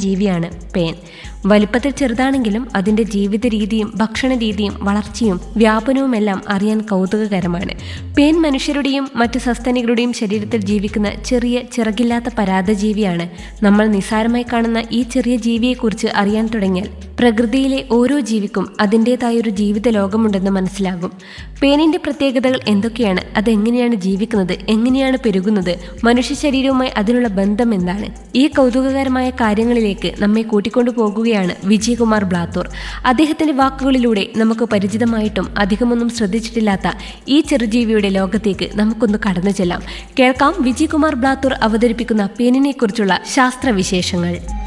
ജീവിയാണ് പേൻ വലിപ്പത്തിൽ ചെറുതാണെങ്കിലും അതിന്റെ ജീവിത രീതിയും ഭക്ഷണ രീതിയും വളർച്ചയും വ്യാപനവുമെല്ലാം അറിയാൻ കൗതുകകരമാണ് പേൻ മനുഷ്യരുടെയും മറ്റു സസ്തനികളുടെയും ശരീരത്തിൽ ജീവിക്കുന്ന ചെറിയ ചിറകില്ലാത്ത പരാതജീവിയാണ് നമ്മൾ നിസ്സാരമായി കാണുന്ന ഈ ചെറിയ ജീവിയെക്കുറിച്ച് അറിയാൻ തുടങ്ങിയാൽ പ്രകൃതിയിലെ ഓരോ ജീവിക്കും അതിൻ്റെതായൊരു ജീവിത ലോകമുണ്ടെന്ന് മനസ്സിലാകും പേനിന്റെ പ്രത്യേകതകൾ എന്തൊക്കെയാണ് അതെങ്ങനെയാണ് ജീവിക്കുന്നത് എങ്ങനെയാണ് പെരുകുന്നത് മനുഷ്യ ശരീരവുമായി അതിനുള്ള ബന്ധം എന്താണ് ഈ കൗതുകകരമായ കാര്യങ്ങളിലേക്ക് നമ്മെ കൂട്ടിക്കൊണ്ടു പോകുകയാണ് വിജയകുമാർ ബ്ലാത്തൂർ അദ്ദേഹത്തിന്റെ വാക്കുകളിലൂടെ നമുക്ക് പരിചിതമായിട്ടും അധികമൊന്നും ശ്രദ്ധിച്ചിട്ടില്ലാത്ത ഈ ചെറുജീവിയുടെ ലോകത്തേക്ക് നമുക്കൊന്ന് കടന്നു ചെല്ലാം കേൾക്കാം വിജയകുമാർ ബ്ലാത്തൂർ അവതരിപ്പിക്കുന്ന പേനിനെക്കുറിച്ചുള്ള ശാസ്ത്രവിശേഷങ്ങൾ